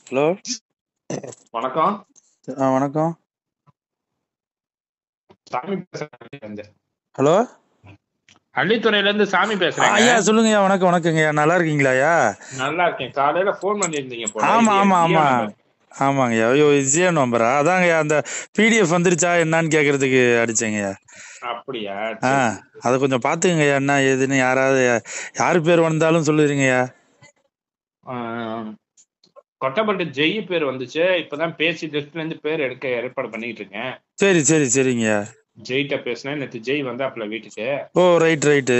Hello வணக்கம் ஆ வணக்கம் சாமி பேசுறேன் ஹலோ அள்ளித்துறையில இருந்து சாமி ஆ, பேசுறேன் ஐயா சொல்லுங்கய்யா வணக்கம் வணக்கங்கய்யா நல்லா இருக்கீங்களாய்யா நல்லா இருக்கேன் காலையில போன் பண்ணிருந்தீங்க போல ஆமா இது ஆமா ஜியோ ஆமா நம்பர். ஆமாங்கய்யா ஐயோ ஜியோ நம்பரா அதாங்கய்யா அந்த பிடிஎஃப் வந்துருச்சா என்னன்னு கேக்குறதுக்கு அடிச்சேங்கய்யா அப்படியா ஆ சரி. அதை கொஞ்சம் பாத்துக்கங்கய்யா என்ன ஏதுன்னு யாராவது யாரு பேர் வந்தாலும் சொல்லுறீங்கய்யா ஆ, கொட்டப்பட்டு ஜெய் பேர் வந்துச்சு இப்பதான் பேசி லிஸ்ட்ல இருந்து பேர் எடுக்க ஏற்பாடு பண்ணிட்டு இருக்கேன் சரி சரி சரிங்கய்யா ஜெய்கிட்ட பேசினேன் நேற்று ஜெய் வந்தாப்புல வீட்டுக்கு ஓ ரைட் ரைட்டு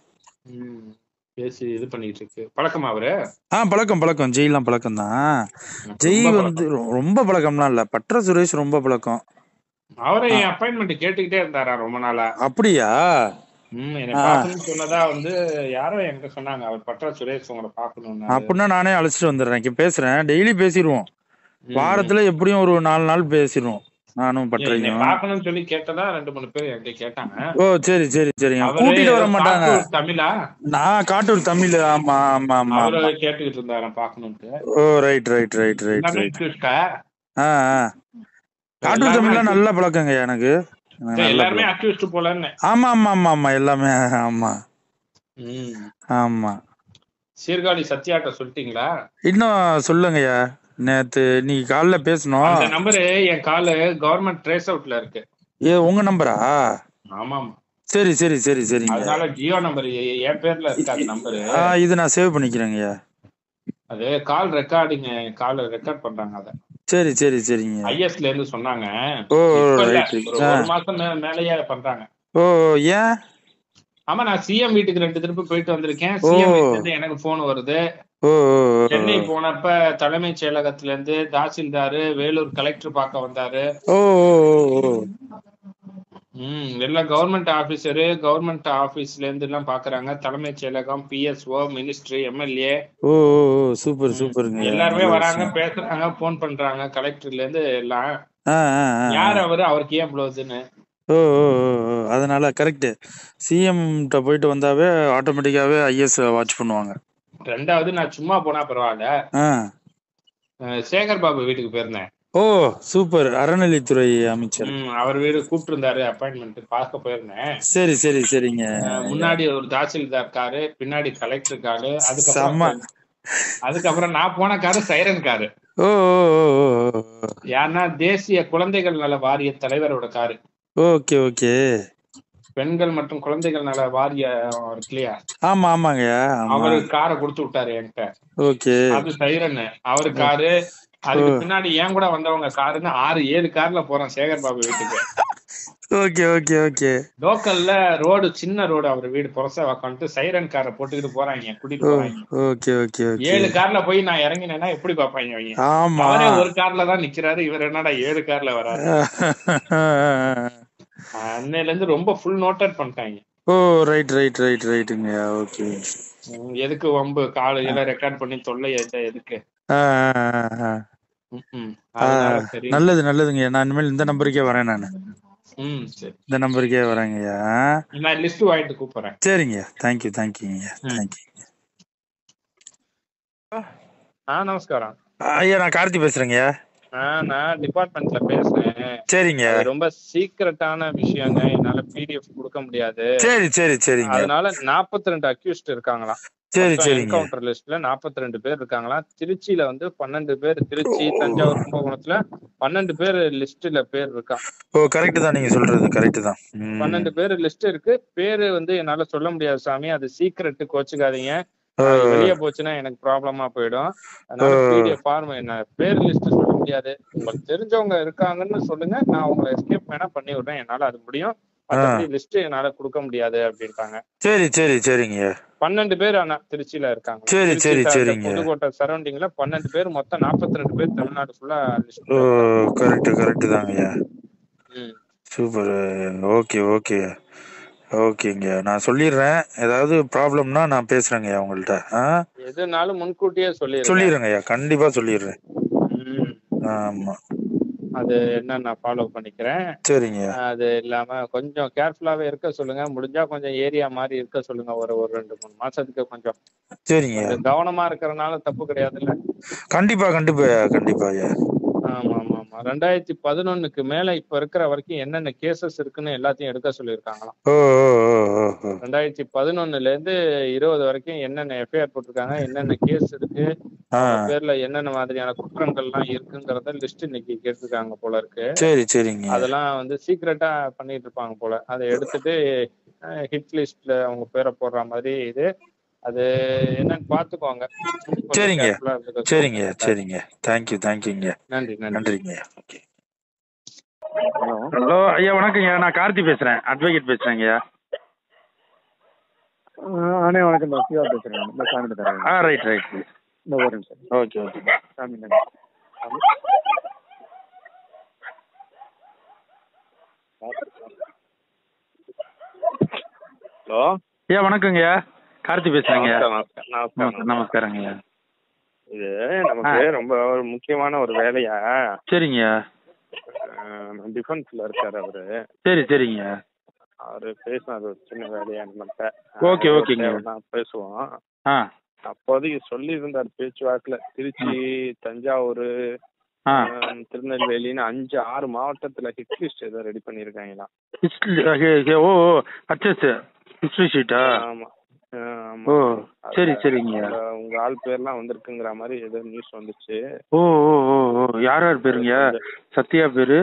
ம், பேசி இது பண்ணிட்டு இருக்கு பழக்கமா அவரு ஆ பழக்கம் பழக்கம் ஜெய்லாம் பழக்கம் தான் ஜெய் ரொம்ப வந்து பழக்கம். ரொ- ரொம்ப பழக்கம்லாம் இல்ல பட்ற சுரேஷ் ரொம்ப பழக்கம் அவரை என் அப்பாயின்மெண்ட் கேட்டுக்கிட்டே இருந்தாரா ரொம்ப நாளா அப்படியா ம் என்னை ஆ. பார்க்கணும்னு சொன்னதா வந்து யாரோ என்கிட்ட சொன்னாங்க அவர் பட்டா சுரேஷ் உங்களை பார்க்கணும்னு அப்படின்னா நானே அழைச்சிட்டு வந்துடுறேன் இங்க பேசுறேன் டெய்லி பேசிடுவோம் வாரத்துல எப்படியும் ஒரு நாலு நாள் பேசிடுவோம் நானும் என்னை பட்டறையும் பார்க்கணும்னு சொல்லி கேட்டதா ரெண்டு மூணு பேர் என்கிட்ட கேட்டாங்க ஓ சரி சரி சரிங்க அவரு கூட்டிட்டு வர மாட்டாங்க காட்டூர் தமிழா நான் காட்டூர் தமிழ் ஆமா ஆமா ஆமா அவரு ஆமா. கேட்டுக்கிட்டு இருந்தாராம் பார்க்கணும்ட்டு ஓ ரைட் ரைட் ரைட் ரைட் எல்லாமே ரைட் accused-ஆ? ஆ ஆ காட்டூர் எல்லாருமே தமிழ்லாம் நல்ல பழக்கங்க எனக்கு எனக்கு சரி, நல்ல எல்லாருமே பழக்கம் அக்யூஸ்ட் போலன்னு ஆமா ஆமா ஆமா ஆமா எல்லாமே ஆமா ம். ஆமா சீர்காழி சத்யாட்ட சொல்லிட்டீங்களா இன்னும் சொல்லுங்கய்யா நேத்து இன்னைக்கு காலைல பேசணும் அந்த நம்பரு என் காலு கவர்மெண்ட் ட்ரேஸ் அவுட்ல இருக்கு ஏ உங்க நம்பரா ஆமாம் சரி சரி சரி சரிங்க அதனால ஜியோ நம்பர் என் பேர்ல இருக்கு அந்த நம்பரு ஆ இது நான் சேவ் பண்ணிக்கிறேங்கய்யா அது கால் ரெக்கார்டிங் கால் ரெக்கார்ட் பண்றாங்க அத சரி சரி சரிங்க ஐஎஸ்ல இருந்து சொன்னாங்க ஓ இப்ப இல்ல, ரைட் ஒரு ஒரு மாசம் மே- மேலயே பண்றாங்க ஓ ஏன் ஆமா நான் சிஎம் வீட்டுக்கு ரெண்டு திருப்பி போயிட்டு வந்திருக்கேன் ஓ. சிஎம் வீட்டுல இருந்து எனக்கு போன் வருது ஓ ஓ, ஓ, சென்னை போனப்ப தலைமைச் செயலகத்துல இருந்து தாசில்தாரு வேலூர் கலெக்டர் பார்க்க வந்தாரு ஓ ஓ, ஓ, ஓ. ம் எல்லாம் கவர்மெண்ட் ஆபீசரு கவர்மெண்ட் ஆபீஸ்ல இருந்து எல்லாம் பாக்குறாங்க தலைமைச் செயலகம் பிஎஸ்ஓ மினிஸ்ட்ரி எம்எல்ஏ ஓ ஓ ஓ சூப்பர் சூப்பருங்க எல்லாருமே வராங்க பேசுறாங்க போன் பண்றாங்க கலெக்டர்ல இருந்து எல்லாம் ஆ ஆ ஆ. யார் அவரு அவருக்கு ஏன் இவ்வளவுன்னு ஓ ஓ ஓ ஓ. அதனால கரெக்ட் சிஎம் கிட்ட போயிட்டு வந்தாவே ஆட்டோமேட்டிக்காவே ஐஎஸ் வாட்ச் பண்ணுவாங்க ரெண்டாவது நான் சும்மா போனா பரவாயில்ல ஆ அஹ் சேகர் பாபு வீட்டுக்கு போயிருந்தேன் ஓ சூப்பர் அறநிலைத்துறை அமைச்சர் ம், அவர் வீடு கூப்பிட்டு இருந்தாரு அப்பாயின்மெண்ட் பார்க்க போயிருந்தேன் சரி சரி சரிங்க அஹ் முன்னாடி ஒரு தாசில்தார் காரு பின்னாடி கலெக்டர் காரு செம்ம. அதுக்கப்புறம் அதுக்கப்புறம் நான் போன காரு சைரன் காரு ஓ ஓ ஓ ஓ, ஓ. யாருன்னா தேசிய குழந்தைகள் நல வாரிய தலைவரோட காரு ஓகே ஓகே பெண்கள் மற்றும் குழந்தைகள் நல வாரிய இருக்கு இல்லையா ஆமா ஆமாங்கய்யா ஆமா அவரு காரை கொடுத்து விட்டாரு என்கிட்ட ஓகே அது சைரன் அவரு காரு அதுக்கு பின்னாடி ஏன் கூட வந்தவங்க காருன்னு ஆறு ஏழு கார்ல போறோம் சேகர் பாபு வீட்டுக்கு ஓகே ஓகே ஓகே லோக்கல்ல ரோடு சின்ன ரோடு அவர் வீடு புரச உக்காந்துட்டு சைரன் காரை போட்டுக்கிட்டு போறாங்க கூட்டிட்டு ஓ போறாங்க ஓகே ஓகே ஓகே ஏழு கார்ல போய் நான் இறங்கினேன்னா எப்படி பாப்பாங்க அவங்க ஆமா அவரே ஒரு கார்ல தான் நிக்கிறாரு இவர் என்னடா ஏழு கார்ல வராரு அன்னையில இருந்து ரொம்ப ஃபுல் நோட்டட் பண்ணிட்டாங்க ஓ ரைட் ரைட் ரைட் ரைட்டுங்கய்யா ஓகே உம், எதுக்கு வம்பு காலையில ரெக்கார்ட் பண்ணி தொல்லை எது- எதுக்கு உம், உம். அதனால சரி நல்லது நல்லதுங்கய்யா நான் இனிமேல் இந்த நம்பருக்கே வரேன் நான் ம் சரி இந்த நம்பருக்கே வரேங்கய்யா நான் லிஸ்ட் வாங்கிட்டு கூப்பிடுறேன் சரிங்கய்யா தேங்க்யூ தேங்க்யூங்கய்யா தேங்க்யூ ஆ நமஸ்காரம் ஐயா நான் கார்த்தி பேசுறேங்கய்யா ஆ, நான் டிபார்ட்மெண்ட்ல பேசுறேன் சரிங்க அது ரொம்ப சீக்கிரட்டான விஷயங்க என்னால பிடிஎஃப் கொடுக்க முடியாது சரி சரி சரிங்க அதனால 42 ரெண்டு அக்யூஸ்ட் இருக்காங்களாம் சரி சரிங்க என்கவுண்டர் லிஸ்ட்ல 42 ரெண்டு பேர் இருக்காங்களாம் திருச்சியில வந்து பன்னெண்டு பேர் திருச்சி தஞ்சாவூர் கும்பகோணத்துல பன்னெண்டு பேர் லிஸ்ட்ல பேர் இருக்கா ஓ கரெக்ட் தான் நீங்க சொல்றது கரெக்ட் தான் ம். பன்னெண்டு பேர் லிஸ்ட் இருக்கு பேரு வந்து என்னால சொல்ல முடியாது சாமி அது சீக்ரெட் கோச்சுக்காதீங்க ஓ, வெளியே போச்சுன்னா எனக்கு ப்ராப்ளமா போயிடும் அதனால பிடிஎஃப் ஃபார்ம் என்ன பேர் லிஸ்ட் சொல்ல முடியாது உங்களுக்கு தெரிஞ்சவங்க இருக்காங்கன்னு சொல்லுங்க நான் உங்களை எஸ்கேப் வேணா பண்ணி விடுறேன் என்னால அது முடியும் மற்றபடி லிஸ்ட் என்னால கொடுக்க முடியாது அப்படின்ட்டாங்க சரி சரி சரிங்க பன்னெண்டு பேர் ஆனா திருச்சியில இருக்காங்க சரி, திருச்சி, சரி, த- சரிங்க. புதுக்கோட்டை சரௌண்டிங்ல பன்னெண்டு பேர் மொத்தம் 42 ரெண்டு பேர் தமிழ்நாடு ஃபுல்லா லிஸ்ட் ஓ கரெக்ட் கரெக்ட் தாங்கய்யா சூப்பர் ஓகே ஓகே ஓகேங்க நான் சொல்லிடுறேன் ஏதாவது ப்ராப்ளம்னா நான் பேசுறேங்கய்யா உங்கள்கிட்ட ஆ எதுனாலும் முன்கூட்டியே சொல்லிடுறேன் சொல்லிடுறேங்கய்யா கண்டிப்பா சொல்லிடுறேன் ம். ஆமா அது என்ன நான் ஃபாலோ பண்ணிக்கிறேன் சரிங்க அது இல்லாம கொஞ்சம் கேர்ஃபுல்லாவே இருக்க சொல்லுங்க முடிஞ்சா கொஞ்சம் ஏரியா மாதிரி இருக்க சொல்லுங்க ஒரு ஒரு ரெண்டு மூணு மாசத்துக்கு கொஞ்சம் சரிங்க கொஞ்சம் கவனமா இருக்கறனால தப்பு கிடையாதுல்ல கண்டிப்பா கண்டிப்பா கண்டிப்பா ஐயா ஆமா ஆமா ஆமா ரெண்டாயிரத்தி பதினொன்னுக்கு மேல இப்ப இருக்கிற வரைக்கும் என்னென்ன கேசஸ் இருக்குன்னு எல்லாத்தையும் எடுக்க சொல்லியிருக்காங்களாம் ஓ ஓ ஓ ஓ ஓ ரெண்டாயிரத்தி பதினொன்னுல இருந்து இருபது வரைக்கும் என்னென்ன எஃப்ஐஆர் போட்டிருக்காங்க என்னென்ன கேஸ் இருக்கு ஆ அவங்க பேர்ல என்னென்ன மாதிரியான குற்றங்கள்லாம் இருக்குங்கிறத லிஸ்ட் இன்னைக்கு கேட்டிருக்காங்க போல இருக்கு சரி சரிங்க அதெல்லாம் வந்து சீக்ரெட்டா பண்ணிட்டு இருப்பாங்க போல அதை எடுத்துட்டு ஹிட் லிஸ்ட்ல அவங்க பேரை போடுற மாதிரி இது அது என்னன்னு பாத்துக்கோங்க கொஞ்சம் சரிங்க. careful ஆ இருந்துக்க சரிங்க சொல்லுங்க. சரிங்க தேங்க்யூ தேங்க்யூங்க நன்றி நன்றி நன்றிங்க ஓகே ஹலோ ஹலோ ஐயா வணக்கங்க நான் கார்த்தி பேசுறேன் அட்வொகேட் பேசுறேங்க அண்ணே வணக்கம் நான் சிவா பேசுகிறேன் இந்த சாமி தரேன் ஆ ரைட் ரைட் இந்த ஒரு நிமிஷம் ஓகே ஓகே சாமி நன்றி ஹலோ ஐயா வணக்கங்கய்யா கார்த்தி பேசுறேங்க நமஸ்காரம் நமஸ்காரம் நமஸ்காரங்க ஐயா இது நமக்கு ரொம்ப ஒரு முக்கியமான ஒரு வேலையா சரிங்க டிஃபென்ஸ்ல இருக்காரு அவரு சரி சரிங்க அவரு பேசினாரு ஒரு சின்ன வேலையா நம்மள்ட்ட Okay, okay ங்க. நான் பேசுவோம் ஆ அப்போதைக்கு சொல்லி இருந்தார் பேச்சுவாக்குல திருச்சி தஞ்சாவூர் ஆ ஆஹ், திருநெல்வேலின்னு அஞ்சு ஆறு மாவட்டத்துல ஹிட் லிஸ்ட் ஏதோ ரெடி பண்ணிருக்காங்களாம் ஹிஸ்ட்ரி ஹே, ஹே, ஓ ஓ அச்சஸ் ஹிஸ்ட்ரி ஷீட்டா ஆமா ஆஹ், ஆமா. ஓ சரி அதுல சரிங்க உங்க- உங்க ஆள் பேர்லாம் வந்திருக்குங்கிற மாதிரி ஏதோ நியூஸ் வந்துச்சு ஓ ஓ ஓ ஓ யார் யார் பேருங்க சத்யா பேரு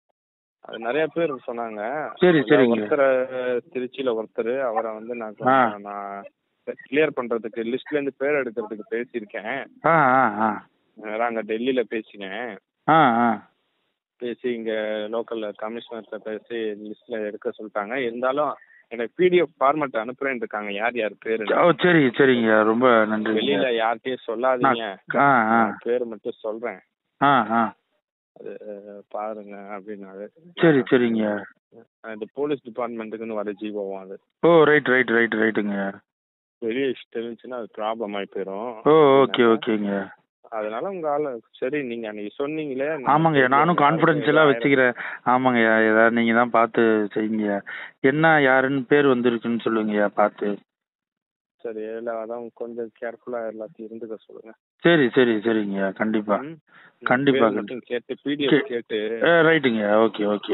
அது நிறைய பேர் சொன்னாங்க சரி, அதுல சரிங்க. ஒருத்தர் திருச்சியில ஒருத்தர் அவரை வந்து நான் ஆ. கொஞ்சம் நான் கிளியர் பண்றதுக்கு லிஸ்ட்ல இருந்து பேர் எடுக்கிறதுக்கு பேசியிருக்கேன் ஆ ஆ ஆ அஹ் அங்க டெல்லியில பேசினேன் ஆ ஆ பேசி இங்க லோக்கல்ல கமிஷனர்கிட்ட பேசி லிஸ்ட்ல எடுக்க சொல்லிட்டாங்க இருந்தாலும் எனக்கு பிடிஎஃப் ஃபார்மேட் அனுப்புறேன்னு இருக்காங்க யார் யார் பேரு ஓ சரி சரிங்க ரொம்ப நன்றி வெளியில யார்கிட்டயும் சொல்லாதீங்க ஆ ஆ நான் பேர் மட்டும் சொல்றேன் ஆ ஆ அது அஹ், பாருங்க அப்படின்னாரு சரி சரிங்க அஹ், இந்த போலீஸ் டிபார்ட்மெண்ட்டுக்குன்னு வர ஜீவோவும் அது ஓ ரைட் ரைட் ரைட் ரைட்டுங்க வெளியே தெரிஞ்சுன்னா அது ப்ராப்ளம் ஆகி போயிடும் ஓ ஓகே ஓகேங்க அதனால உங்க ஆளு சரி நீங்க அன்னைக்கு சொன்னீங்களே நான் ஆமாங்கய்யா நானும் யாருக்கு கான்ஃபிடென்ஷியலா ஆயிரம் வச்சுக்கிறேன் ஆமாங்கய்யா ஏதாவது நீங்க தான் பார்த்து செய்யுங்க என்ன யாருன்னு பேர் வந்திருக்குன்னு சொல்லுங்கய்யா பார்த்து சரி இல்ல அதான் கொஞ்சம் கேர்ஃபுல்லா எல்லாத்தையும் இருந்துக்க சொல்லுங்க சரி சரி சரிங்கய்யா கண்டிப்பா ம்? கண்டிப்பா, பேர் மட்டும் கேட்டு பிடிஎஃப் கேட்டு ஏ ரைட்டுங்கய்யா ஓகே ஓகே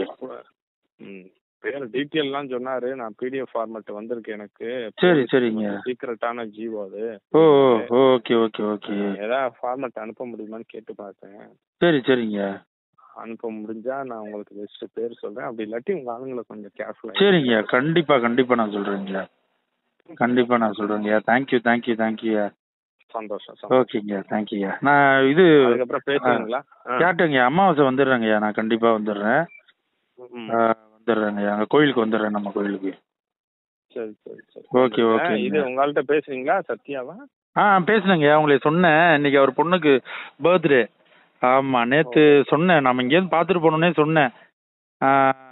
ம் பேர் டீட்டெயில்லாம் சொன்னாரு நான் பிடிஎஃப் ஃபார்மேட் வந்திருக்கு எனக்கு சரி சரிங்க சீக்கிரட்டான ஜீவோ அது ஓ ஓ ஓகே ஓகே ஓகே ஏதாவது ஃபார்மேட் அனுப்ப முடியுமான்னு கேட்டு பார்த்தேன் சரி சரிங்க அனுப்ப முடிஞ்சா நான் உங்களுக்கு லிஸ்ட் பேர் சொல்றேன் அப்படி இல்லாட்டி உங்க ஆளுங்களை கொஞ்சம் கேர்ஃபுல்லா சரிங்கய்யா கண்டிப்பா கண்டிப்பா நான் சொல்றேங்கய்யா கண்டிப்பா நான் சொல்றேங்கய்யா தேங்க்யூ தேங்க்யூ தேங்க்யூயா சந்தோஷம் சந்தோஷம் ஓகேங்கய்யா தேங்க்யூயா நான் இது அதுக்கப்புறம் பேசுறீங்களா ஆ. கேட்டேங்கய்யா அமாவாசை வந்துடுறேங்கய்யா நான் கண்டிப்பா வந்துடுறேன் ம். ஆ, வந்துடுறேங்கய்யா அங்கே கோயிலுக்கு வந்துடுறேன் நம்ம கோயிலுக்கு சரி சரி சரி ஓகே, ஆ, ஓகேங்க. இது உங்கள்ட்ட பேசுறீங்களா சத்யாவா ஆ பேசுனேங்கய்யா உங்களுக்கு சொன்னேன் இன்னைக்கு அவர் பொண்ணுக்கு பர்த்டே ஆமா நேத்து சொன்னேன் நம்ம இங்கேருந்து பார்த்துட்டு போனோன்னே சொன்னேன் ஆ,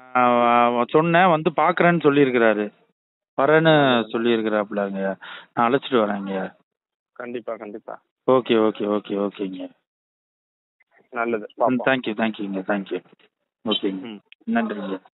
ஆ, சொன்னேன் வந்து பார்க்குறேன்னு சொல்லியிருக்கிறாரு வரேன்னு சொல்லியிருக்கிறாப்புலங்க நான் அழைச்சிட்டு வரேங்கய்யா கண்டிப்பா கண்டிப்பா ஓகே ஓகே ஓகே ஓகேங்க நல்லது பாப்போம் தேங்க்யூ தேங்க்யூங்க தேங்க்யூ ஓகேங்க ம். நன்றிங்க